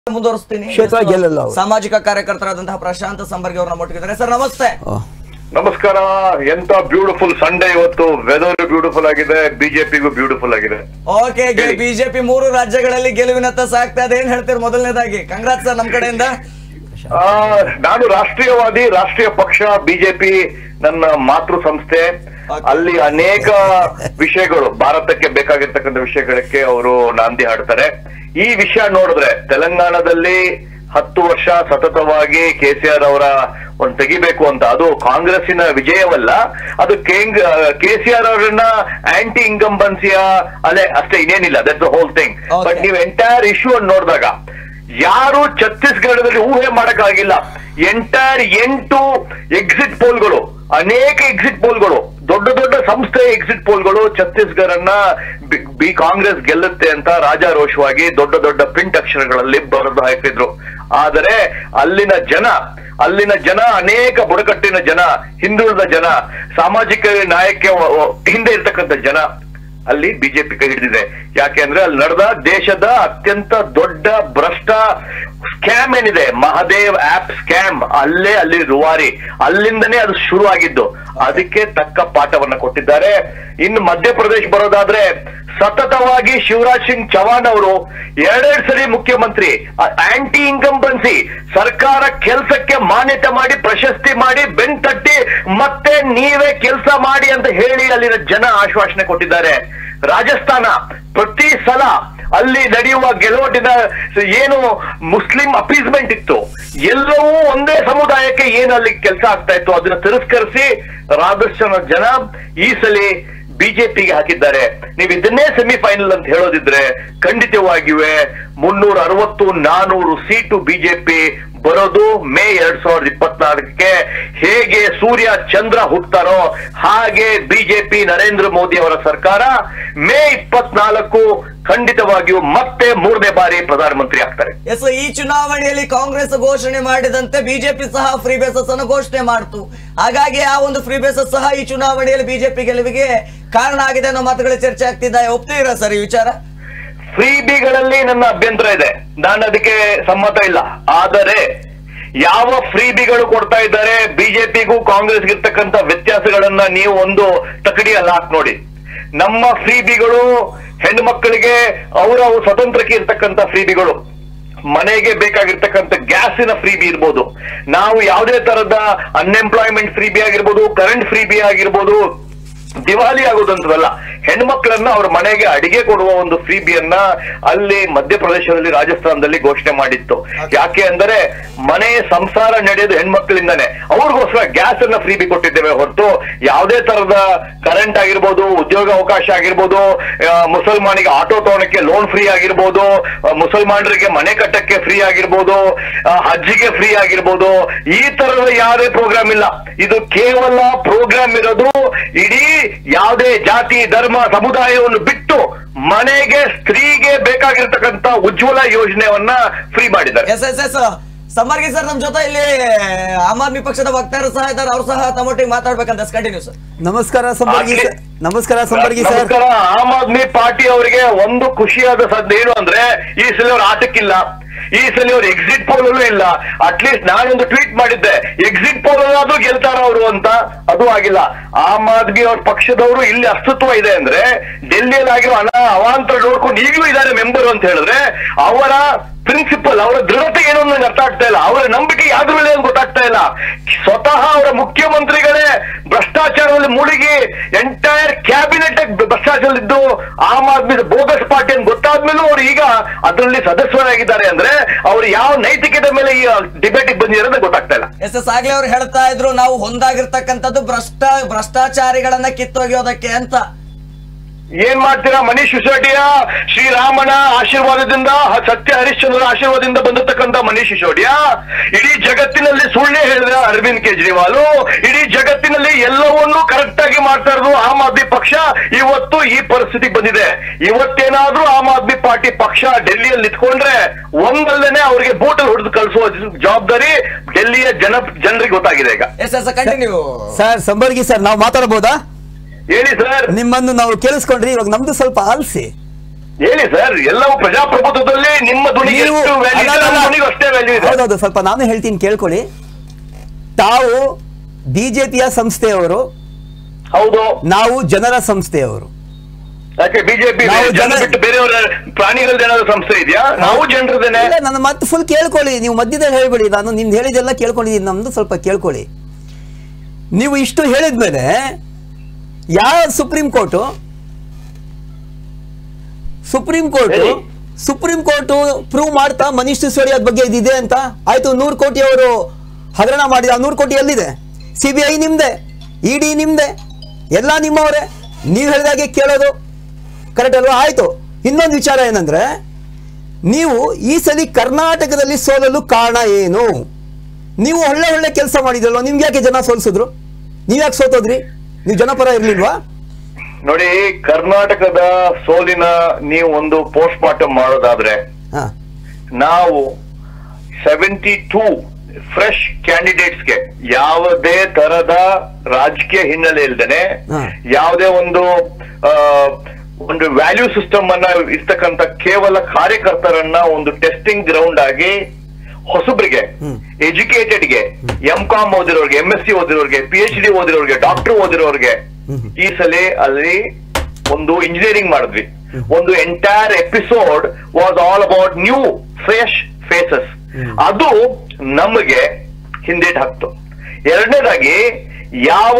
ಮುಂದುವರಿಸ್ತೀನಿ ಕ್ಷೇತ್ರ ಗೆಲ್ಲಲ್ಲ ಅವರು. ಸಾಮಾಜಿಕ ಕಾರ್ಯಕರ್ತರಾದಂತಹ ಪ್ರಶಾಂತ್ ಸಂಬರ್ಗಿ ಅವ್ರನ್ನ ಮುಟ್ಟಿದ್ದಾರೆ ಸರ್ ನಮಸ್ತೆ ನಮಸ್ಕಾರ ಎಂತ ಬ್ಯೂಟಿಫುಲ್ ಸಂಡೇ ಇವತ್ತು ವೆದರ್ ಬ್ಯೂಟಿಫುಲ್ ಆಗಿದೆ ಬಿಜೆಪಿಗೂ ಬ್ಯೂಟಿಫುಲ್ ಆಗಿದೆ ಓಕೆ ಹೇಳಿ. ಬಿಜೆಪಿ ಮೂರು ರಾಜ್ಯಗಳಲ್ಲಿ ಗೆಲುವಿನತ್ತ ಸಾಕ್ತಾ ಇದೆ ಏನ್ ಹೇಳ್ತೀರಿ ಮೊದಲನೇದಾಗಿ ಕಂಗ್ರಾಟ್ ಸರ್ ನಮ್ ಕಡೆಯಿಂದ ಆ, ನಾನು ರಾಷ್ಟ್ರೀಯವಾದಿ ರಾಷ್ಟ್ರೀಯ ಪಕ್ಷ ಬಿಜೆಪಿ ನನ್ನ ಮಾತೃ ಸಂಸ್ಥೆ Okay. ಅಲ್ಲಿ ಅನೇಕ ವಿಷಯಗಳು ಭಾರತಕ್ಕೆ ಬೇಕಾಗಿರ್ತಕ್ಕಂಥ ವಿಷಯಗಳಿಗೆ ಅವರು ನಾಂದಿ ಹಾಡ್ತಾರೆ ಈ ವಿಷಯ ನೋಡಿದ್ರೆ ತೆಲಂಗಾಣದಲ್ಲಿ ಹತ್ತು ವರ್ಷ ಸತತವಾಗಿ ಕೆ ಸಿ ಆರ್ ಅವರ ಒಂದು ತೆಗಿಬೇಕು ಅಂತ ಅದು ಕಾಂಗ್ರೆಸ್ಸಿನ ವಿಜಯವಲ್ಲ ಅದು ಕೆ ಸಿ ಆರ್ ಅವರನ್ನ ಆಂಟಿ ಇನ್ಕಂಬನ್ಸಿಯ ಅಲ್ಲೇ ಅಷ್ಟೇ ಇನ್ನೇನಿಲ್ಲ that's the whole thing Okay. But ನೀವು ಎಂಟೈರ್ ಇಶ್ಯೂ ಅನ್ನು ನೋಡಿದಾಗ ಯಾರು ಛತ್ತೀಸ್ಗಢದಲ್ಲಿ ಊಹೆ ಮಾಡಕ್ಕಾಗಿಲ್ಲ ಎಂಟೈರ್ ಎಂಟು ಎಕ್ಸಿಟ್ ಪೋಲ್ಗಳು ಅನೇಕ ಎಕ್ಸಿಟ್ ಪೋಲ್ಗಳು ದೊಡ್ಡ ದೊಡ್ಡ ಸಂಸ್ಥೆಯ ಎಕ್ಸಿಟ್ ಪೋಲ್ಗಳು ಛತ್ತೀಸ್ಗಢನ್ನ ಬಿ- ಬಿ ಕಾಂಗ್ರೆಸ್ ಗೆಲ್ಲುತ್ತೆ ಅಂತ ರಾಜಾರೋಷವಾಗಿ ದೊಡ್ಡ ದೊಡ್ಡ ಪ್ರಿಂಟ್ ಅಕ್ಷರಗಳಲ್ಲಿ ಬರೆದು ಹಾಕಿದ್ರು ಆದರೆ ಅಲ್ಲಿನ ಜನ ಅಲ್ಲಿನ ಜನ ಅನೇಕ ಬುಡಕಟ್ಟಿನ ಜನ ಹಿಂದುಳಿದ ಜನ ಸಾಮಾಜಿಕ ನ್ಯಾಯಕ್ಕೆ ಒ- ಒ- ಹಿಂದೆ ಇರ್ತಕ್ಕಂಥ ಜನ ಅಲ್ಲಿ ಬಿಜೆಪಿ ಕೈ ಹಿಡಿದಿದೆ ಯಾಕೆಂದ್ರೆ ಅಲ್ಲಿ ನಡೆದ ದೇಶದ ಅತ್ಯಂತ ದೊಡ್ಡ ಭ್ರಷ್ಟ ಸ್ಕ್ಯಾಮ್ ಏನಿದೆ ಮಹದೇವ್ ಆಪ್ ಸ್ಕ್ಯಾಮ್ ಅಲ್ಲೇ ಅಲ್ಲಿ ರುವಾರಿ ಅಲ್ಲಿಂದನೇ ಅದು ಶುರು ಆಗಿದ್ದು ಅದಕ್ಕೆ ತಕ್ಕ ಪಾಠವನ್ನ ಕೊಟ್ಟಿದ್ದಾರೆ ಇನ್ನು ಮಧ್ಯಪ್ರದೇಶ ಬರೋದಾದ್ರೆ ಸತತವಾಗಿ ಶಿವರಾಜ್ ಸಿಂಗ್ ಚೌಹಾಣ್ ಅವರು ಎರಡೆರಡು ಸರಿ ಮುಖ್ಯಮಂತ್ರಿ ಆಂಟಿ ಇನ್ಕಂಬನ್ಸಿ ಸರ್ಕಾರ ಕೆಲಸಕ್ಕೆ ಮಾನ್ಯತೆ ಮಾಡಿ ಪ್ರಶಸ್ತಿ ಮಾಡಿ ಬೆನ್ ತಟ್ಟಿ ಮತ್ತೆ ನೀವೇ ಕೆಲಸ ಮಾಡಿ ಅಂತ ಹೇಳಿ ಅಲ್ಲಿನ ಜನ ಆಶ್ವಾಸನೆ ಕೊಟ್ಟಿದ್ದಾರೆ ರಾಜಸ್ಥಾನ ಪ್ರತಿ ಸಲ ಅಲ್ಲಿ ನಡೆಯುವ ಗೆಲುವಟಿನ ಏನು ಮುಸ್ಲಿಂ ಅಪೀಸ್ಮೆಂಟ್ ಇತ್ತು ಎಲ್ಲವೂ ಒಂದೇ ಸಮುದಾಯಕ್ಕೆ ಏನು ಅಲ್ಲಿ ಕೆಲಸ ಆಗ್ತಾ ಇತ್ತು ಅದನ್ನ ತಿರಸ್ಕರಿಸಿ ರಾಜಸ್ಥಾನ ಜನ ಈ ಸಲ ಬಿಜೆಪಿಗೆ ಹಾಕಿದ್ದಾರೆ ನೀವು ಇದನ್ನೇ ಸೆಮಿಫೈನಲ್ ಅಂತ ಹೇಳೋದಿದ್ರೆ ಖಂಡಿತವಾಗಿಯೇ ಮುನ್ನೂರ ಅರವತ್ತು ನಾನೂರು ಸೀಟು ಬಿಜೆಪಿ ಬರೋದು ಮೇ ಎರಡ್ ಸಾವಿರದ ಇಪ್ಪತ್ನಾಲ್ಕಕ್ಕೆ ಹೇಗೆ ಸೂರ್ಯ ಚಂದ್ರ ಹುಟ್ಟತಾರೋ ಹಾಗೆ ಬಿಜೆಪಿ ನರೇಂದ್ರ ಮೋದಿ ಅವರ ಸರ್ಕಾರ ಮೇ ಇಪ್ಪತ್ನಾಲ್ಕು ಖಂಡಿತವಾಗಿಯೂ ಮತ್ತೆ ಮೂರನೇ ಬಾರಿ ಪ್ರಧಾನಮಂತ್ರಿ ಆಗ್ತಾರೆ ಎಸ್ ಈ ಚುನಾವಣೆಯಲ್ಲಿ ಕಾಂಗ್ರೆಸ್ ಘೋಷಣೆ ಮಾಡಿದಂತೆ ಬಿಜೆಪಿ ಸಹ ಫ್ರೀ ಬೇಸಸ್ ಅನ್ನು ಘೋಷಣೆ ಮಾಡ್ತು ಹಾಗಾಗಿ ಆ ಒಂದು ಫ್ರೀ ಬೇಸಸ್ ಸಹ ಈ ಚುನಾವಣೆಯಲ್ಲಿ ಬಿಜೆಪಿ ಗೆಲುವಿಗೆ ಕಾರಣ ಆಗಿದೆ ಅನ್ನೋ ಮಾತುಗಳು ಚರ್ಚೆ ಆಗ್ತಿದ್ದಾವೆ ಒಪ್ತೀರಾ ಸರ್ ಈ ವಿಚಾರ ಫ್ರೀ ಬಿಗಳಲ್ಲಿ ನನ್ನ ಅಭ್ಯಂತರ ಇದೆ ನಾನು ಅದಕ್ಕೆ ಸಮ್ಮತ ಇಲ್ಲ ಆದರೆ ಯಾವ ಫ್ರೀ ಬಿಗಳು ಕೊಡ್ತಾ ಇದ್ದಾರೆ ಬಿಜೆಪಿಗೂ ಕಾಂಗ್ರೆಸ್ಗೆ ಇರ್ತಕ್ಕಂಥ ವ್ಯತ್ಯಾಸಗಳನ್ನ ನೀವು ಒಂದು ತಕಡಿಯಲ್ಲಿ ಹಾಕಿ ನೋಡಿ ನಮ್ಮ ಫ್ರೀ ಬಿಗಳು ಹೆಣ್ಣು ಮಕ್ಕಳಿಗೆ ಅವರ ಸ್ವತಂತ್ರಕ್ಕೆ ಇರ್ತಕ್ಕಂಥ ಫ್ರೀ ಬಿಗಳು ಮನೆಗೆ ಬೇಕಾಗಿರ್ತಕ್ಕಂಥ ಗ್ಯಾಸಿನ ಫ್ರೀ ಬಿ ಇರ್ಬೋದು ನಾವು ಯಾವುದೇ ತರದ ಅನ್ಎಂಪ್ಲಾಯ್ಮೆಂಟ್ ಫ್ರೀ ಬಿ ಆಗಿರ್ಬೋದು ಕರೆಂಟ್ ಫ್ರೀ ಬಿ ಆಗಿರ್ಬೋದು ದಿವಾಲಿ ಆಗೋದಂತವಲ್ಲ ಹೆಣ್ಮಕ್ಳನ್ನ ಅವ್ರ ಮನೆಗೆ ಅಡಿಗೆ ಕೊಡುವ ಒಂದು ಫ್ರೀ ಬಿಯನ್ನ ಅಲ್ಲಿ ಮಧ್ಯಪ್ರದೇಶದಲ್ಲಿ ರಾಜಸ್ಥಾನದಲ್ಲಿ ಘೋಷಣೆ ಮಾಡಿತ್ತು ಯಾಕೆ ಅಂದರೆ ಮನೆ ಸಂಸಾರ ನಡೆಯೋದು ಹೆಣ್ಮಕ್ಳಿಂದಾನೆ ಅವ್ರಿಗೋಸ್ಕರ ಗ್ಯಾಸ್ ಅನ್ನ ಫ್ರೀ ಬಿ ಕೊಟ್ಟಿದ್ದೇವೆ ಹೊರತು ಯಾವುದೇ ತರದ ಕರೆಂಟ್ ಆಗಿರ್ಬೋದು ಉದ್ಯೋಗ ಅವಕಾಶ ಆಗಿರ್ಬೋದು ಆ, ಮುಸಲ್ಮಾನಿಗೆ ಆಟೋ ತಗೊಳಕ್ಕೆ ಲೋನ್ ಫ್ರೀ ಆಗಿರ್ಬೋದು ಆ, ಮುಸಲ್ಮಾನರಿಗೆ ಮನೆ ಕಟ್ಟಕ್ಕೆ ಫ್ರೀ ಆಗಿರ್ಬೋದು ಆ, ಹಜ್ಜಿಗೆ ಫ್ರೀ ಆಗಿರ್ಬೋದು ಈ ತರದ ಯಾವುದೇ ಪ್ರೋಗ್ರಾಮ್ ಇಲ್ಲ ಇದು ಕೇವಲ ಪ್ರೋಗ್ರಾಮ್ ಇರೋದು ಇಡೀ ಯಾವುದೇ ಜಾತಿ ಧರ್ಮ ಸಮುದಾಯವನ್ನು ಬಿಟ್ಟು ಮನೆಗೆ ಸ್ತ್ರೀಗೆ ಬೇಕಾಗಿರ್ತಕ್ಕಂಥ ಉಜ್ವಲ ಯೋಜನೆಯನ್ನ ಫ್ರೀ ಮಾಡಿದ್ದಾರೆ yes yes yes Sambargi sir ನಮ್ ಜೊತೆ ಇಲ್ಲಿ ಆಮ್ ಆದ್ಮಿ ಪಕ್ಷದ ವಕ್ತಾರರು ಸಹ ಇದ್ದಾರೆ ಅವ್ರು ಸಹ ತಮ್ಮೊಟ್ಟಿಗೆ ಮಾತಾಡ್ಬೇಕಂತ ಕಂಟಿನ್ಯೂ ಸರ್ ನಮಸ್ಕಾರ ಸಂಬರ್ಗಿ ಸರ್ ನಮಸ್ಕಾರ ಸಂಬರ್ಗಿ ಸರ್ ನಮಸ್ಕಾರ ಆಮ್ ಆದ್ಮಿ ಪಾರ್ಟಿ ಅವರಿಗೆ ಒಂದು ಖುಷಿಯಾದ ಸದ್ ಏನು ಅಂದ್ರೆ ಈ ಸಲ ಅವ್ರ ಆಟಕ್ಕಿಲ್ಲ ಈ ಸಲ ಅವ್ರ ಎಕ್ಸಿಟ್ ಪೋಲ್ ಅಲ್ಲೂ ಇಲ್ಲ ಅಟ್ಲೀಸ್ಟ್ ನಾನೊಂದು ಟ್ವೀಟ್ ಮಾಡಿದ್ದೆ ಎಕ್ಸಿಟ್ ಪೋಲ್ ಅಲ್ಲಾದ್ರೂ ಗೆಲ್ತಾರ ಅವರು ಅಂತ ಅದು ಆಗಿಲ್ಲ ಆಮ್ ಆದ್ಮಿ ಅವ್ರ ಪಕ್ಷದವರು ಇಲ್ಲಿ ಅಸ್ತಿತ್ವ ಇದೆ ಅಂದ್ರೆ ಡೆಲ್ಲಿಯಲ್ಲಿ ಆಗಿರೋ ಹಣ ಅವಾಂತರ ನೋಡ್ಕೊಂಡು ಈಗಲೂ ಇದ್ದಾರೆ ಮೆಂಬರ್ ಅಂತ ಹೇಳಿದ್ರೆ ಅವರ ಪ್ರಿನ್ಸಿಪಲ್ ಅವರ ದೃಢತೆ ಏನು ಅಂತ ನಂಗೆ ಅರ್ಥ ಆಗ್ತಾ ಇಲ್ಲ ಅವರ ನಂಬಿಕೆ ಯಾವ್ದ್ರ ಮೇಲೆ ಅಂತ ಗೊತ್ತಾಗ್ತಾ ಇಲ್ಲ ಸ್ವತಃ ಅವರ ಮುಖ್ಯಮಂತ್ರಿಗಳೇ ಭ್ರಷ್ಟಾಚಾರದಲ್ಲಿ ಮುಳುಗಿ ಎಂಟೈರ್ ಕ್ಯಾಬಿನೆಟ್ ಭ್ರಷ್ಟಾಚಾರದಲ್ಲಿದ್ದು ಆಮ್ ಆದ್ಮಿ ಬೋಗಸ್ ಪಾರ್ಟಿ ಅಂತ ಗೊತ್ತಾದ್ಮೇಲೂ ಅವ್ರು ಈಗ ಅದರಲ್ಲಿ ಸದಸ್ಯರಾಗಿದ್ದಾರೆ ಅಂದ್ರೆ ಅವ್ರು ಯಾವ ನೈತಿಕತೆ ಮೇಲೆ ಈ ಡಿಬೇಟಿಗೆ ಬಂದಿದ್ದಾರೆ ಅಂತ ಗೊತ್ತಾಗ್ತಾ ಇಲ್ಲ ಎಸ್ ಎಸ್ ಆಗ್ಲೇ ಅವ್ರು ಹೇಳ್ತಾ ಇದ್ರು ನಾವು ಹೊಂದಾಗಿರ್ತಕ್ಕಂಥದ್ದು ಭ್ರಷ್ಟ ಭ್ರಷ್ಟಾಚಾರಿಗಳನ್ನ ಕಿತ್ತೊಗೆಯೋದಕ್ಕೆ ಅಂತ ಏನ್ ಮಾಡ್ತೀರಾ ಮನೀಶ್ ಸಿಸೋಡಿಯಾ ಶ್ರೀರಾಮನ ಆಶೀರ್ವಾದದಿಂದ ಹ- ಸತ್ಯ ಹರಿಶ್ಚಂದ್ರನ ಆಶೀರ್ವಾದದಿಂದ ಬಂದಿರತಕ್ಕಂತ ಮನೀಶ್ ಸಿಸೋಡಿಯಾ ಇಡೀ ಜಗತ್ತಿನಲ್ಲಿ ಸುಳ್ಳೇ ಹೇಳಿದ ಅರವಿಂದ್ ಕೇಜ್ರಿವಾಲ್ ಇಡೀ ಜಗತ್ತಿನಲ್ಲಿ ಎಲ್ಲವನ್ನೂ ಕರೆಕ್ಟ್ ಆಗಿ ಮಾಡ್ತಾ ಇರೋದು ಆಮ್ ಆದ್ಮಿ ಪಕ್ಷ ಇವತ್ತು ಈ ಪರಿಸ್ಥಿತಿಗೆ ಬಂದಿದೆ ಇವತ್ತೇನಾದ್ರೂ ಆಮ್ ಆದ್ಮಿ ಪಾರ್ಟಿ ಪಕ್ಷ ಡೆಲ್ಲಿಯಲ್ಲಿ ನಿಂತ್ಕೊಂಡ್ರೆ ಒಂದಲ್ಲೇ ಅವರಿಗೆ ಬೂಟಲ್ಲಿ ಹೊಡೆದು ಕಳಿಸುವ ಜವಾಬ್ದಾರಿ ಡೆಲ್ಲಿಯ ಜನ ಜನರಿಗೆ ಗೊತ್ತಾಗಿದೆ ಈಗ yes yes continue sir Sambargi sir ನಾವು ಮಾತಾಡಬಹುದಾ ಹೇಳಿ ಸರ್ ನಿಮ್ಮನ್ನು ನಾವು ಕೇಳಿಸ್ಕೊಂಡ್ರಿ ಇವಾಗ ನಮ್ದು ಸ್ವಲ್ಪ ಆಲ್ಸಿ ಹೇಳಿ ಸರ್ ಎಲ್ಲವೂ ಪ್ರಜಾಪ್ರಭುತ್ವದಲ್ಲಿ ನಿಮ್ಮ ಧ್ವನಿಗೆ ನೀವು ಎಷ್ಟು ವ್ಯಾಲ್ಯೂ ಇದೆ ಅಲ್ಲ, ಅಲ್ಲ, ನಮ್ಮ ಧ್ವನಿಗೂ ಅಷ್ಟೇ ವ್ಯಾಲ್ಯೂ ಇದೆ ಹೌದೌದು ಸ್ವಲ್ಪ ನಾನು ಹೇಳ್ತೀನಿ ಕೇಳ್ಕೊಳ್ಳಿ ತಾವು ಬಿಜೆಪಿಯ ಸಂಸ್ಥೆಯವರು ಹೌದು ನಾವು ಜನರ ಸಂಸ್ಥೆಯವರು ಯಾಕೆ ಬಿಜೆಪಿ ನಾವು ಜನ ಜನ- ಬಿಟ್ಟು ಬೇರೆಯವರ ಪ್ರಾಣಿಗಳದ್ದು ಏನಾದ್ರು ಸಂಸ್ಥೆ ಇದೆಯಾ ನಾವು ಜನರದೇನೆ ಇಲ್ಲ ನನ್ನ ಮತ್ತೆ ಫುಲ್ ಕೇಳ್ಕೊಳ್ಳಿ ನೀವು ಮಧ್ಯದಲ್ಲಿ ಹೇಳ್ಬೇಡಿ ನಾನು ನಿಮ್ದು ಹೇಳಿದೆಲ್ಲ ಕೇಳ್ಕೊಂಡಿದ್ದೀನಿ ನಮ್ದು ಸ್ವಲ್ಪ ಕೇಳ್ಕೊಳ್ಳಿ ನೀವು ಇಷ್ಟು ಹೇಳಿದ್ಮೇಲೆ ಯಾವ ಸುಪ್ರೀಂ ಕೋರ್ಟು ಸುಪ್ರೀಂ ಕೋರ್ಟ್ ಹೇಳಿ. ಸುಪ್ರೀಂ ಕೋರ್ಟ್ ಪ್ರೂವ್ ಮಾಡ್ತಾ ಮನೀಶ್ ಸಿಸೋಡಿ ಅದ್ ಬಗ್ಗೆ ಇದಿದೆ ಅಂತ ಆಯ್ತು ನೂರು ಕೋಟಿ ಅವರು ಹಗರಣ ಮಾಡಿದ ನೂರು ಕೋಟಿ ಎಲ್ಲಿದೆ ಸಿ ಬಿ ಐ ನಿಮ್ದೆ ಇ ಡಿ ನಿಮ್ದೆ ಎಲ್ಲ ನಿಮ್ಮವರೇ ನೀವು ಹೇಳಿದಾಗೆ ಕೇಳೋದು ಕರೆಕ್ಟ್ ಅಲ್ವಾ ಆಯ್ತು ಇನ್ನೊಂದು ವಿಚಾರ ಏನಂದ್ರೆ ನೀವು ಈ ಸಲ ಕರ್ನಾಟಕದಲ್ಲಿ ಸೋಲಲು ಕಾರಣ ಏನು ನೀವು ಒಳ್ಳೆ ಒಳ್ಳೆ ಕೆಲಸ ಮಾಡಿದ್ರಲ್ವ ನಿಮ್ಗೆ ಯಾಕೆ ಜನ ಸೋಲ್ಸಿದ್ರು ನೀವ್ ಯಾಕೆ ಸೋತೋದ್ರಿ ನೀವು ಜನಪರ ಇರ್ಲಿಲ್ವಾ ನೋಡಿ ಕರ್ನಾಟಕದ ಸೋಲಿನ ನೀವು ಒಂದು ಪೋಸ್ಟ್ ಮಾರ್ಟಮ್ ಮಾಡೋದಾದ್ರೆ ಹಾ ನಾವು ಸೆವೆಂಟಿ ಟೂ ಫ್ರೆಶ್ ಕ್ಯಾಂಡಿಡೇಟ್ಸ್ಗೆ ಯಾವುದೇ ತರದ ರಾಜಕೀಯ ಹಿನ್ನೆಲೆ ಇಲ್ದೇನೆ ಹಾ. ಯಾವುದೇ ಒಂದು ಆ, ಒಂದು ವ್ಯಾಲ್ಯೂ ಸಿಸ್ಟಮ್ ಅನ್ನ ಇರ್ತಕ್ಕಂಥ ಕೇವಲ ಕಾರ್ಯಕರ್ತರನ್ನ ಒಂದು ಟೆಸ್ಟಿಂಗ್ ಗ್ರೌಂಡ್ ಆಗಿ ಹೊಸಬ್ರಿಗೆ ಹ್ಮ್. ಎಜುಕೇಟೆಡ್ಗೆ ಎಂ ಕಾಮ್ ಓದಿರೋರ್ಗೆ ಎಂ ಎಸ್ ಸಿ ಓದಿರೋರ್ಗೆ ಪಿ ಎಚ್ ಡಿ ಓದಿರೋರ್ಗೆ ಡಾಕ್ಟರ್ ಓದಿರೋರ್ಗೆ ಹ್ಮ್. ಈ ಸಲ ಅಲ್ಲಿ ಒಂದು ಇಂಜಿನಿಯರಿಂಗ್ ಮಾಡಿದ್ವಿ ಒಂದು entire episode was all about new fresh faces ಅದು ನಮಗೆ ಹಿಂದೇಟ್ ಹಾಕ್ತು ಎರಡನೇದಾಗಿ ಯಾವ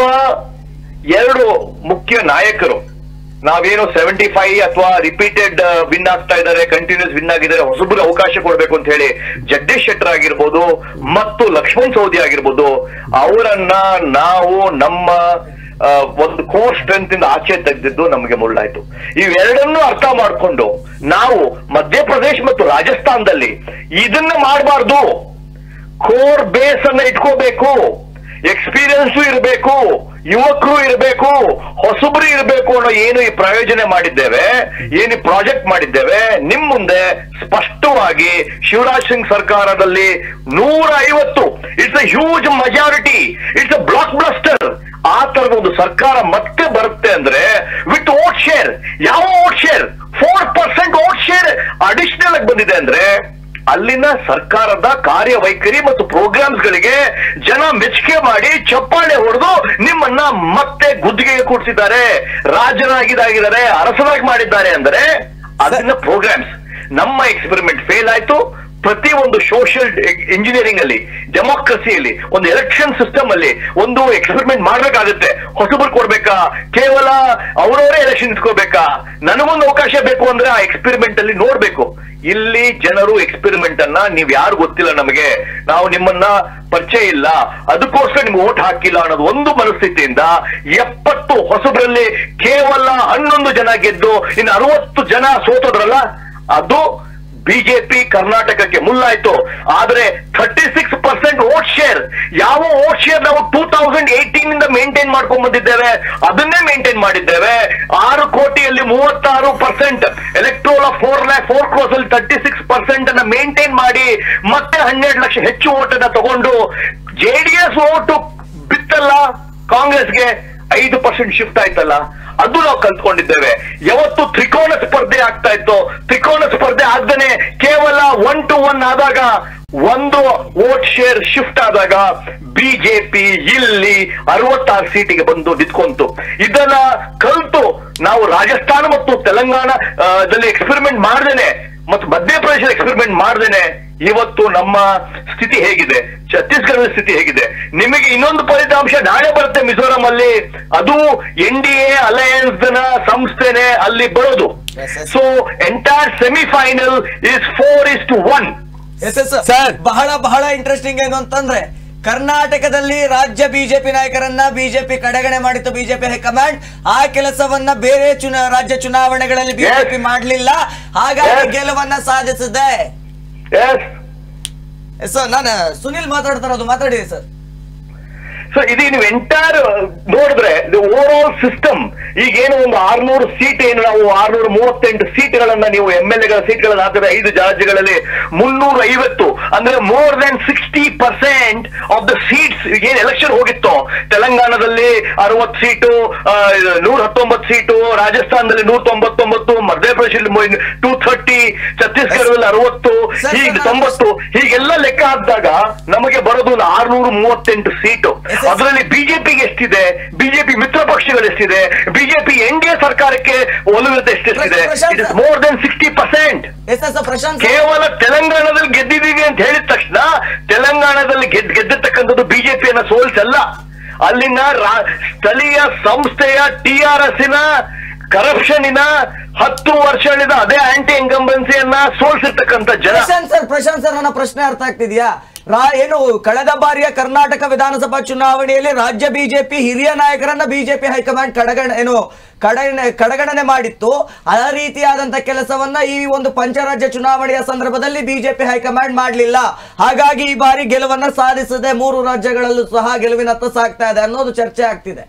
ಎರಡು ಮುಖ್ಯ ನಾಯಕರು ನಾವೇನು ಸೆವೆಂಟಿ ಫೈವ್ ಅಥವಾ ರಿಪೀಟೆಡ್ ವಿನ್ ಆಗ್ತಾ ಇದ್ದಾರೆ ಕಂಟಿನ್ಯೂಸ್ ವಿನ್ ಆಗಿದ್ದಾರೆ ಹೊಸಬ್ರಿಗೆ ಅವಕಾಶ ಕೊಡ್ಬೇಕು ಅಂತ ಹೇಳಿ ಜಗದೀಶ್ ಶೆಟ್ಟರ್ ಆಗಿರ್ಬೋದು ಮತ್ತು ಲಕ್ಷ್ಮಣ್ ಸೌದಿ ಆಗಿರ್ಬೋದು ಅವರನ್ನ ನಾವು ನಮ್ಮ ಆ, ಒಂದು ಕೋರ್ ಸ್ಟ್ರೆಂತ್ ಇಂದ ಆಚೆ ತೆಗೆದಿದ್ದು ನಮಗೆ ಮುಳ್ಳಾಯ್ತು ಇವೆರಡನ್ನೂ ಅರ್ಥ ಮಾಡ್ಕೊಂಡು ನಾವು ಮಧ್ಯಪ್ರದೇಶ ಮತ್ತು ರಾಜಸ್ಥಾನದಲ್ಲಿ ಇದನ್ನ ಮಾಡಬಾರ್ದು ಕೋರ್ ಬೇಸ್ ಅನ್ನ ಇಟ್ಕೋಬೇಕು ಎಕ್ಸ್ಪೀರಿಯನ್ಸ್ ಇರಬೇಕು ಯುವಕರು ಇರಬೇಕು ಹೊಸಬ್ರು ಇರಬೇಕು ಅನ್ನೋ ಏನು ಈ ಪ್ರಯೋಜನೆ ಮಾಡಿದ್ದೇವೆ ಏನು ಈ ಪ್ರಾಜೆಕ್ಟ್ ಮಾಡಿದ್ದೇವೆ ನಿಮ್ ಮುಂದೆ ಸ್ಪಷ್ಟವಾಗಿ ಶಿವರಾಜ್ ಸಿಂಗ್ ಸರ್ಕಾರದಲ್ಲಿ ನೂರ ಐವತ್ತು it's a huge majority it's a blockbuster ಆ ತರದ ಒಂದು ಸರ್ಕಾರ ಮತ್ತೆ ಬರುತ್ತೆ ಅಂದ್ರೆ ವಿತ್ ಓಟ್ ಶೇರ್ ಯಾವ vote share four percent vote share additional ಆಗಿ ಬಂದಿದೆ ಅಂದ್ರೆ ಅಲ್ಲಿನ ಸರ್ಕಾರದ ಕಾರ್ಯವೈಖರಿ ಮತ್ತು ಪ್ರೋಗ್ರಾಮ್ಸ್ ಗಳಿಗೆ ಜನ ಮೆಚ್ಚುಗೆ ಮಾಡಿ ಚಪ್ಪಾಳೆ ಹೊಡೆದು ನಿಮ್ಮನ್ನ ಮತ್ತೆ ಗುದ್ದಿಗೆಗೆ ಕೂಡಿಸಿದ್ದಾರೆ ರಾಜನಾಗಿದ್ದಾಗಿದ್ದಾರೆ ಅರಸನಾಗಿ ಮಾಡಿದ್ದಾರೆ ಅಂದ್ರೆ ಅದನ್ನ ಪ್ರೋಗ್ರಾಮ್ಸ್ ನಮ್ಮ ಎಕ್ಸ್ಪೆರಿಮೆಂಟ್ ಫೇಲ್ ಆಯ್ತು ಪ್ರತಿ ಒಂದು ಸೋಷಿಯಲ್ ಇಂಜಿನಿಯರಿಂಗ್ ಅಲ್ಲಿ ಡೆಮೋಕ್ರಸಿಯಲ್ಲಿ ಒಂದು ಎಲೆಕ್ಷನ್ ಸಿಸ್ಟಮ್ ಅಲ್ಲಿ ಒಂದು ಎಕ್ಸ್ಪೆರಿಮೆಂಟ್ ಮಾಡ್ಬೇಕಾಗುತ್ತೆ ಹೊಸಬರು ಕೊಡ್ಬೇಕಾ ಕೇವಲ ಅವರವರೇ ಎಲೆಕ್ಷನ್ ಇಟ್ಕೋಬೇಕಾ ನನಗೊಂದು ಅವಕಾಶ ಬೇಕು ಅಂದ್ರೆ ಆ ಎಕ್ಸ್ಪೆರಿಮೆಂಟ್ ಅಲ್ಲಿ ನೋಡ್ಬೇಕು ಇಲ್ಲಿ ಜನರು ಎಕ್ಸ್ಪೆರಿಮೆಂಟ್ ಅನ್ನ ನೀವ್ ಯಾರು ಗೊತ್ತಿಲ್ಲ ನಮಗೆ ನಾವು ನಿಮ್ಮನ್ನ ಪರಿಚಯ ಇಲ್ಲ ಅದಕ್ಕೋಸ್ಕರ ನಿಮ್ಗೆ ಓಟ್ ಹಾಕಿಲ್ಲ ಅನ್ನೋದು ಒಂದು ಮನಸ್ಥಿತಿಯಿಂದ ಎಪ್ಪತ್ತು ಹೊಸಬರಲ್ಲಿ ಕೇವಲ ಹನ್ನೊಂದು ಜನ ಗೆದ್ದು ಇನ್ನು ಅರವತ್ತು ಜನ ಸೋತೋದ್ರಲ್ಲ ಅದು ಬಿಜೆಪಿ ಕರ್ನಾಟಕಕ್ಕೆ ಮುಲ್ಲಾಯ್ತು ಆದ್ರೆ thirty six percent vote share ಯಾವ ವೋಟ್ ಶೇರ್ ನಾವು ಟೂ ತೌಸಂಡ್ ಏಯ್ಟೀನ್ ಇಂದ ಮೇಂಟೈನ್ ಮಾಡ್ಕೊಂಡ್ ಬಂದಿದ್ದೇವೆ ಅದನ್ನೇ ಮೇಂಟೈನ್ ಮಾಡಿದ್ದೇವೆ ಆರು ಕೋಟಿಯಲ್ಲಿ ಮೂವತ್ತಾರು percent electoral of four lakh four crores ಅಲ್ಲಿ ತರ್ಟಿ ಸಿಕ್ಸ್ ಪರ್ಸೆಂಟ್ ಅನ್ನ ಮೇಂಟೈನ್ ಮಾಡಿ ಮತ್ತೆ ಹನ್ನೆರಡು ಲಕ್ಷ ಹೆಚ್ಚು ಓಟ್ ಅನ್ನ ತಗೊಂಡು ಜೆಡಿಎಸ್ ಓಟು ಬಿತ್ತಲ್ಲ ಕಾಂಗ್ರೆಸ್ಗೆ ಐದು ಪರ್ಸೆಂಟ್ ಶಿಫ್ಟ್ ಆಯ್ತಲ್ಲ ಅದು ನಾವು ಕಲ್ತ್ಕೊಂಡಿದ್ದೇವೆ ಯಾವತ್ತು ತ್ರಿಕೋನ ಸ್ಪರ್ಧೆ ಆಗ್ತಾ ಇತ್ತು ತ್ರಿಕೋನ ಸ್ಪರ್ಧೆ ಆಗ್ದೇನೆ ಕೇವಲ ಒನ್ ಟು ಒನ್ ಆದಾಗ ಒಂದು ವೋಟ್ ಶೇರ್ ಶಿಫ್ಟ್ ಆದಾಗ ಬಿಜೆಪಿ ಇಲ್ಲಿ ಅರವತ್ತಾರು ಸೀಟಿಗೆ ಬಂದು ನಿಂತ್ಕೊಂತು ಇದನ್ನ ಕಲ್ತು ನಾವು ರಾಜಸ್ಥಾನ ಮತ್ತು ತೆಲಂಗಾಣ ಆ, ದಲ್ಲಿ ಎಕ್ಸ್ಪೆರಿಮೆಂಟ್ ಮಾಡ್ದೇನೆ ಮತ್ತು ಮಧ್ಯಪ್ರದೇಶ ಎಕ್ಸ್ಪೆರಿಮೆಂಟ್ ಮಾಡ್ದೇನೆ ಇವತ್ತು ನಮ್ಮ ಸ್ಥಿತಿ ಹೇಗಿದೆ ಛತ್ತೀಸ್ಗಢದ ಸ್ಥಿತಿ ಹೇಗಿದೆ ನಿಮಗೆ ಇನ್ನೊಂದು ಫಲಿತಾಂಶ ನಾಳೆ ಬರುತ್ತೆ ಮಿಜೋರಾಂ ಅಲ್ಲಿ ಅದು ಎನ್ ಡಿ ಎ ಅಲಯನ್ಸ್ ನ ಸಂಸ್ಥೆನೆ ಅಲ್ಲಿ ಬರೋದು Yes, yes. So entire semifinal is four is two one yes yes Sir. ಬಹಳ ಬಹಳ ಇಂಟ್ರೆಸ್ಟಿಂಗ್ ಏನು ಅಂತಂದ್ರೆ ಕರ್ನಾಟಕದಲ್ಲಿ ರಾಜ್ಯ ಬಿಜೆಪಿ ನಾಯಕರನ್ನ ಬಿಜೆಪಿ ಕಡೆಗಣೆ ಮಾಡಿತ್ತು ಬಿಜೆಪಿ ಹೈಕಮಾಂಡ್ ಆ ಕೆಲಸವನ್ನ ಬೇರೆ ಚುನಾ ರಾಜ್ಯ ಚುನಾವಣೆಗಳಲ್ಲಿ ಬಿಜೆಪಿ ಮಾಡಲಿಲ್ಲ ಹಾಗಾಗಿ Yes. ಗೆಲುವನ್ನ ಸಾಧಿಸಿದೆ ಎಸ್ ಸರ್ ನಾನು ಸುನಿಲ್ ಮಾತಾಡ್ತಾ ಇರೋದು ಮಾತಾಡಿ ಸರ್ ಸೊ ಇದು ನೀವು ಎಂಟೈರ್ ನೋಡಿದ್ರೆ ಓವರ್ ಆಲ್ ಸಿಸ್ಟಮ್ ಈಗ ಏನು ಒಂದು ಆರ್ನೂರು ಸೀಟ್ ಏನು ನಾವು ಆರ್ನೂರ ಮೂವತ್ತೆಂಟು ಸೀಟ್ಗಳನ್ನ ನೀವು ಎಂ ಎಲ್ ಎಗಳ ಸೀಟ್ಗಳನ್ನ ಹಾಕಿದ್ರೆ ಐದು ರಾಜ್ಯಗಳಲ್ಲಿ ಮುನ್ನೂರ ಐವತ್ತು ಅಂದ್ರೆ more than sixty percent of the seats ಏನ್ ಎಲೆಕ್ಷನ್ ಹೋಗಿತ್ತು ತೆಲಂಗಾಣದಲ್ಲಿ ಅರವತ್ತು ಸೀಟು ನೂರ ಹತ್ತೊಂಬತ್ತು ಸೀಟು ರಾಜಸ್ಥಾನದಲ್ಲಿ ನೂರ ತೊಂಬತ್ತೊಂಬತ್ತು ಮಧ್ಯಪ್ರದೇಶದಲ್ಲಿ ಟೂ ಥರ್ಟಿ ಛತ್ತೀಸ್ಗಢದಲ್ಲಿ ಅರವತ್ತು ಸರ್, ಹೀಗೆ ಸರ್, ತೊಂಬತ್ತು ಹೀಗೆಲ್ಲ ಲೆಕ್ಕ ಹಾಕಿದಾಗ ನಮಗೆ ಬರೋದು ಒಂದು ಆರ್ನೂರ ಮೂವತ್ತೆಂಟು ಸೀಟು ಎಸ್ ಎಸ್. ಅದರಲ್ಲಿ ಬಿಜೆಪಿಗೆ ಎಷ್ಟಿದೆ ಬಿಜೆಪಿ ಮಿತ್ರ ಪಕ್ಷಗಳು ಎಷ್ಟಿದೆ ಬಿಜೆಪಿ ಎನ್ ಡಿ ಎ ಸರ್ಕಾರಕ್ಕೆ ಒಲವಿರುತ್ತೆ ಎಷ್ಟೆಷ್ಟಿದೆ Prashant it is sir. More than sixty percent yes yes Prashant sir. ಕೇವಲ ತೆಲಂಗಾಣದಲ್ಲಿ ಗೆದ್ದಿದ್ದೀವಿ ಅಂತ ಹೇಳಿದ ತಕ್ಷಣ ತೆಲಂಗಾಣದಲ್ಲಿ ಗೆದ್ ಗೆದ್ದಿರ್ತಕ್ಕಂಥದ್ದು ಬಿಜೆಪಿಯನ್ನ ಸೋಲ್ಸಲ್ಲ ಅಲ್ಲಿನ ರಾ- ಸ್ಥಳೀಯ ಸಂಸ್ಥೆಯ ಟಿ ಆರ್ ಎಸ್ ನ ಕರಪ್ಷನ್ ಹತ್ತು ವರ್ಷಗಳಿಂದ ಅದೇ ಆಂಟಿ ಇನ್ಕಂಬನ್ಸಿಯನ್ನ ಸೋಲ್ಸಿರ್ತಕ್ಕಂಥ ಜನ ಪ್ರಶಾಂತ್ ಸರ್ ಪ್ರಶಾಂತ್ ಸರ್ ನನ್ನ ಪ್ರಶ್ನೆ ಅರ್ಥ ಆಗ್ತಿದ್ಯಾ ರಾ ಏನು ಕಳೆದ ಬಾರಿಯ ಕರ್ನಾಟಕ ವಿಧಾನಸಭಾ ಚುನಾವಣೆಯಲ್ಲಿ ರಾಜ್ಯ ಬಿಜೆಪಿ ಹಿರಿಯ ನಾಯಕರನ್ನ ಬಿಜೆಪಿ ಹೈಕಮಾಂಡ್ ಕಡಗಣ ಏನು ಕಡಗಣೆ ಕಡಗಣನೆ ಮಾಡಿತ್ತು ಆ ರೀತಿಯಾದಂತ ಕೆಲಸವನ್ನ ಈ ಒಂದು ಪಂಚರಾಜ್ಯ ಚುನಾವಣೆಯ ಸಂದರ್ಭದಲ್ಲಿ ಬಿಜೆಪಿ ಹೈಕಮಾಂಡ್ ಮಾಡಲಿಲ್ಲ ಹಾಗಾಗಿ ಈ ಬಾರಿ ಗೆಲುವನ್ನ ಸಾಧಿಸದೆ ಮೂರು ರಾಜ್ಯಗಳಲ್ಲೂ ಸಹ ಗೆಲುವಿನತ್ತ ಸಾಗ್ತಾ ಇದೆ ಅನ್ನೋದು ಚರ್ಚೆ ಆಗ್ತಿದೆ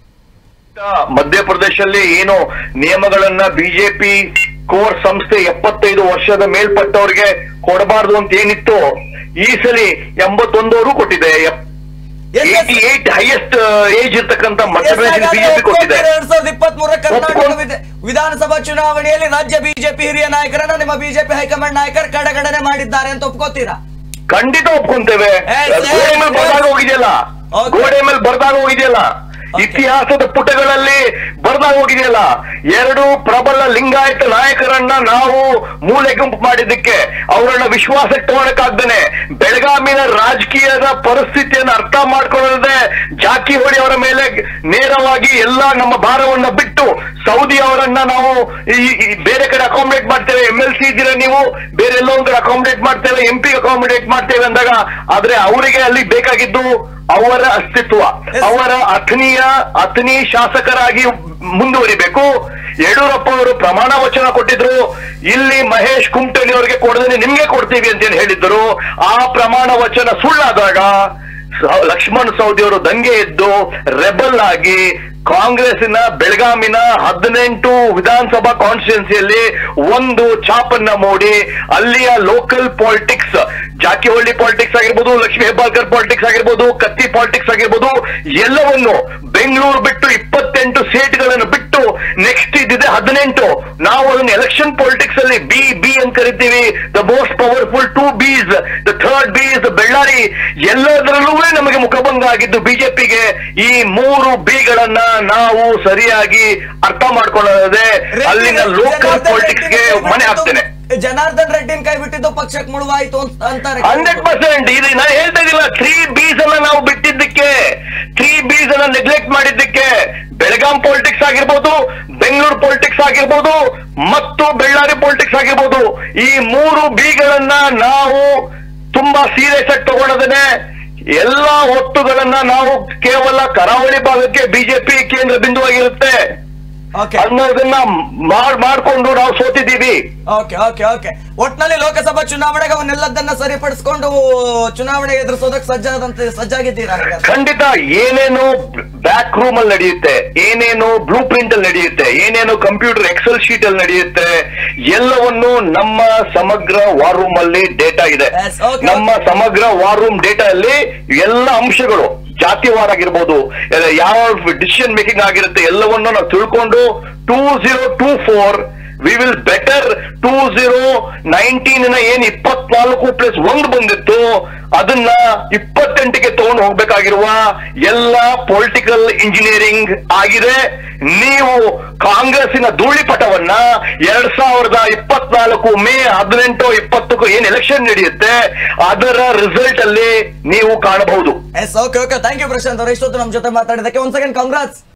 ಮಧ್ಯಪ್ರದೇಶಲ್ಲಿ ಏನು ನಿಯಮಗಳನ್ನ ಬಿಜೆಪಿ ಕೋರ್ ಸಂಸ್ಥೆ ಎಪ್ಪತ್ತೈದು ವರ್ಷದ ಮೇಲ್ಪಟ್ಟವ್ರಿಗೆ ಕೊಡಬಾರ್ದು ಅಂತ ಏನಿತ್ತು ಈ ಸಲಿ ಎಂಬತ್ತೊಂದವರು ಕೊಟ್ಟಿದೆ Yes, yes. Eighty eight highest age ಇರ್ತಕ್ಕಂಥ ಮಧ್ಯಪ್ರದೇಶ ಬಿಜೆಪಿ ಕೊಟ್ಟಿದೆ ಎರಡ್ ಸಾವಿರದ ಇಪ್ಪತ್ತ್ ಮೂರ ಕರ್ನಾಟಕ ಒಪ್ಕೊಂಡು- ವಿಧ- ವಿಧಾನಸಭಾ ಚುನಾವಣೆಯಲ್ಲಿ ರಾಜ್ಯ ಬಿಜೆಪಿ ಹಿರಿಯ ನಾಯಕರನ್ನ ನಿಮ್ಮ ಬಿಜೆಪಿ ಹೈಕಮಾಂಡ್ ನಾಯಕರು ಕಡಗಣನೆ ಮಾಡಿದ್ದಾರೆ ಅಂತ ಒಪ್ಕೋತೀರಾ ಖಂಡಿತ ಒಪ್ಕೊಂತೇವೆ Yes, yes, ಗೋಡೆ ಮೇಲೆ yes. ಬರ್ದಾಗ ಹೋಗಿದೆಯಲ್ಲ Okay. ಗೋಡೆ ಮೇಲೆ ಬರ್ದಾಗ ಹೋಗಿದೆಯಲ್ಲ Okay. ಇತಿಹಾಸದ ಪುಟಗಳಲ್ಲಿ ಬರ್ದಾಗ ಹೋಗಿದೆಯಲ್ಲ ಎರಡು ಪ್ರಬಲ ಲಿಂಗಾಯತ ನಾಯಕರನ್ನ ನಾವು ಮೂಲೆ ಗುಂಪು ಮಾಡಿದ್ದಕ್ಕೆ ಅವರನ್ನ ವಿಶ್ವಾಸಕ್ಕೆ ತಗೊಳಕ್ಕಾಗ್ದೇನೆ ಬೆಳಗಾಮಿನ ರಾಜಕೀಯದ ಪರಿಸ್ಥಿತಿಯನ್ನು ಅರ್ಥ ಮಾಡ್ಕೊಳ್ಳದೆ ಜಾಕಿಹೊಳಿ ಅವರ ಮೇಲೆ ನೇರವಾಗಿ ಎಲ್ಲಾ ನಮ್ಮ ಭಾರವನ್ನ ಬಿಟ್ಟು ಸೌದಿ ಅವರನ್ನ ನಾವು ಈ- ಈ ಬೇರೆ ಕಡೆ ಅಕಾಮಿಡೇಟ್ ಮಾಡ್ತೇವೆ ಎಂ ಎಲ್ ಸಿ ಇದ್ದೀರಾ ನೀವು ಬೇರೆ ಎಲ್ಲೋ ಒಂದ್ ಕಡೆ ಅಕಾಮಿಡೇಟ್ ಮಾಡ್ತೇವೆ ಎಂ ಪಿ ಅಕಾಮಿಡೇಟ್ ಮಾಡ್ತೇವೆ ಅಂದಾಗ ಆದ್ರೆ ಅವರಿಗೆ ಅಲ್ಲಿ ಬೇಕಾಗಿದ್ದು ಅವರ ಅಸ್ತಿತ್ವ Yes. ಅವರ ಅಥನೀಯ ಅಥನಿ ಶಾಸಕರಾಗಿ ಮುಂದುವರಿಬೇಕು ಯಡಿಯೂರಪ್ಪ ಅವರು ಪ್ರಮಾಣ ವಚನ ಕೊಟ್ಟಿದ್ರು ಇಲ್ಲಿ ಮಹೇಶ್ ಕುಮಟಳ್ಳಿ ಅವರಿಗೆ ಕೊಡದೇನೆ ನಿಮ್ಗೆ ಕೊಡ್ತೀವಿ ಅಂತ ಏನ್ ಹೇಳಿದ್ರು ಆ ಪ್ರಮಾಣ ವಚನ ಸುಳ್ಳಾದಾಗ ಸ- ಲಕ್ಷ್ಮಣ್ ಸವದಿ ಅವರು ದಂಗೆ ಎದ್ದು ರೆಬಲ್ ಆಗಿ ಕಾಂಗ್ರೆಸ್ಸಿನ ಬೆಳಗಾಮಿನ ಹದಿನೆಂಟು ವಿಧಾನಸಭಾ ಕಾನ್ಸ್ಟಿಟ್ಯೂನ್ಸಿಯಲ್ಲಿ ಒಂದು ಚಾಪನ್ನ ಮೂಡಿ ಅಲ್ಲಿಯ ಲೋಕಲ್ ಪಾಲಿಟಿಕ್ಸ್ ಜಾಕಿಹೊಳ್ಳಿ ಪಾಲಿಟಿಕ್ಸ್ ಆಗಿರ್ಬೋದು ಲಕ್ಷ್ಮೀ ಹೆಬ್ಬಾಳ್ಕರ್ ಪಾಲಿಟಿಕ್ಸ್ ಆಗಿರ್ಬೋದು ಕತ್ತಿ ಪಾಲಿಟಿಕ್ಸ್ ಆಗಿರ್ಬೋದು ಎಲ್ಲವನ್ನು ಬೆಂಗಳೂರು ಬಿಟ್ಟು ಇಪ್ಪತ್ತೆಂಟು ಸೀಟ್ಗಳನ್ನು ಬಿಟ್ಟು ನೆಕ್ಸ್ಟ್ ಇದ್ದಿದೆ ಹದಿನೆಂಟು ನಾವು ಅದನ್ನ ಎಲೆಕ್ಷನ್ ಪಾಲಿಟಿಕ್ಸ್ ಅಲ್ಲಿ ಬಿ ಬಿ ಅಂತ ಕರಿತೀವಿ the most powerful two Bs the third Bs Bellary ಎಲ್ಲದರಲ್ಲೂ ನಮಗೆ ಮುಖಭಂಗ ಆಗಿದ್ದು ಬಿಜೆಪಿಗೆ ಈ ಮೂರು ಬಿಗಳನ್ನ ನಾವು ಸರಿಯಾಗಿ ಅರ್ಥ ಮಾಡ್ಕೊಳ್ಳೋದೇ ಅಲ್ಲಿನ ಲೋಕಲ್ ಪಾಲಿಟಿಕ್ಸ್ ಗೆ ಮನೆ ಹಾಕ್ತೇನೆ ಜನಾರ್ದನ್ ರೆಡ್ಡಿನ್ ಕೈ ಬಿಟ್ಟಿದ್ದು ಪಕ್ಷಕ್ಕೆ ಮುಳುವಾಯಿತು ಅಂತ ಅಂತಾರೆ ಹಂಡ್ರೆಡ್ ಪರ್ಸೆಂಟ್ ಇದು ನಾನು ಹೇಳ್ತಾ ಇದ್ದಿಲ್ಲ ತ್ರೀ ಬೀಸ್ ಅನ್ನ ನಾವು ಬಿಟ್ಟಿದ್ದಕ್ಕೆ ತ್ರೀ ಬೀಸ್ ಅನ್ನ ನೆಗ್ಲೆಕ್ಟ್ ಮಾಡಿದ್ದಕ್ಕೆ ಬೆಳಗಾಂ ಪಾಲಿಟಿಕ್ಸ್ ಆಗಿರ್ಬೋದು ಬೆಂಗಳೂರು ಪಾಲಿಟಿಕ್ಸ್ ಆಗಿರ್ಬೋದು ಮತ್ತು ಬೆಳ್ಳಾರಿ ಪಾಲಿಟಿಕ್ಸ್ ಆಗಿರ್ಬೋದು ಈ ಮೂರು ಬಿಗಳನ್ನ ನಾವು ತುಂಬಾ ಸೀರಿಯಸ್ ಆಗಿ ತಗೊಳ್ಳೋದನೆ ಎಲ್ಲಾ ಒತ್ತುಗಳನ್ನ ನಾವು ಕೇವಲ ಕರಾವಳಿ ಭಾಗಕ್ಕೆ ಬಿಜೆಪಿ ಕೇಂದ್ರ ಬಿಂದುವಾಗಿರುತ್ತೆ ಓಕೆ ಅನ್ನೋದನ್ನ ಮಾಡ್ ಮಾಡ್ಕೊಂಡು ನಾವು ಸೋತಿದ್ದೀವಿ ಓಕೆ ಓಕೆ ಓಕೆ ಒಟ್ನಲ್ಲಿ ಲೋಕಸಭಾ ಚುನಾವಣೆಗೆ ಅವನ್ನೆಲ್ಲದನ್ನ ಸರಿಪಡಿಸ್ಕೊಂಡು ಚುನಾವಣೆ ಎದುರಿಸೋದಕ್ಕೆ ಸಜ್ಜಾದಂತೆ ಸಜ್ಜಾಗಿದ್ದೀರಾ ಹಾಗಾದ್ರೆ? ಖಂಡಿತ ಏನೇನು ಬ್ಯಾಕ್ ರೂಮ್ ಅಲ್ಲಿ ನಡೆಯುತ್ತೆ ಏನೇನು ಬ್ಲೂ ಪ್ರಿಂಟ್ ಅಲ್ಲಿ ನಡೆಯುತ್ತೆ ಏನೇನು ಕಂಪ್ಯೂಟರ್ ಎಕ್ಸೆಲ್ ಶೀಟ್ ಅಲ್ಲಿ ನಡೆಯುತ್ತೆ ಎಲ್ಲವನ್ನು ನಮ್ಮ ಸಮಗ್ರ ವಾರ್ ರೂಮ್ ಅಲ್ಲಿ ಡೇಟಾ ಇದೆ Yes, okay, ನಮ್ಮ ಸಮಗ್ರ ವಾರ್ ರೂಮ್ ಡೇಟಾ ಅಲ್ಲಿ ಎಲ್ಲ ಅಂಶಗಳು ಜಾತಿವಾರ ಆಗಿರ್ಬೋದು ಎಲ್ಲ ಯಾವ ಡಿಸಿಷನ್ ಮೇಕಿಂಗ್ ಆಗಿರುತ್ತೆ ಎಲ್ಲವನ್ನು ನಾವು ತಿಳ್ಕೊಂಡು two zero two four we will better two zero nineteen ಏನ್ ಇಪ್ಪತ್ನಾಲ್ಕು ಪ್ಲಸ್ ಒಂದು ಬಂದಿತ್ತು ಅದನ್ನ ಇಪ್ಪತ್ತೆಂಟಕ್ಕೆ ತಗೊಂಡು ಹೋಗ್ಬೇಕಾಗಿರುವ ಎಲ್ಲ ಪೊಲಿಟಿಕಲ್ ಇಂಜಿನಿಯರಿಂಗ್ ಆಗಿದೆ ನೀವು ಕಾಂಗ್ರೆಸ್ಸಿನ ಧೂಳಿಪಟವನ್ನ ಎರಡ್ ಸಾವಿರದ ಇಪ್ಪತ್ನಾಲ್ಕು ಮೇ ಹದಿನೆಂಟು ಇಪ್ಪತ್ತಕ್ಕೂ ಏನ್ ಎಲೆಕ್ಷನ್ ನಡೆಯುತ್ತೆ ಅದರ ರಿಸಲ್ಟ್ ಅಲ್ಲಿ ನೀವು ಕಾಣಬಹುದು yes okay okay thank you Prashant ಅವ್ರೆ ಇಷ್ಟೊತ್ತು ನಮ್ಮ ಜೊತೆ ಮಾತಾಡಿದಕ್ಕೆ ಒಂದ್ ಸೆಕೆಂಡ್ ಕಾಂಗ್ರೆಸ್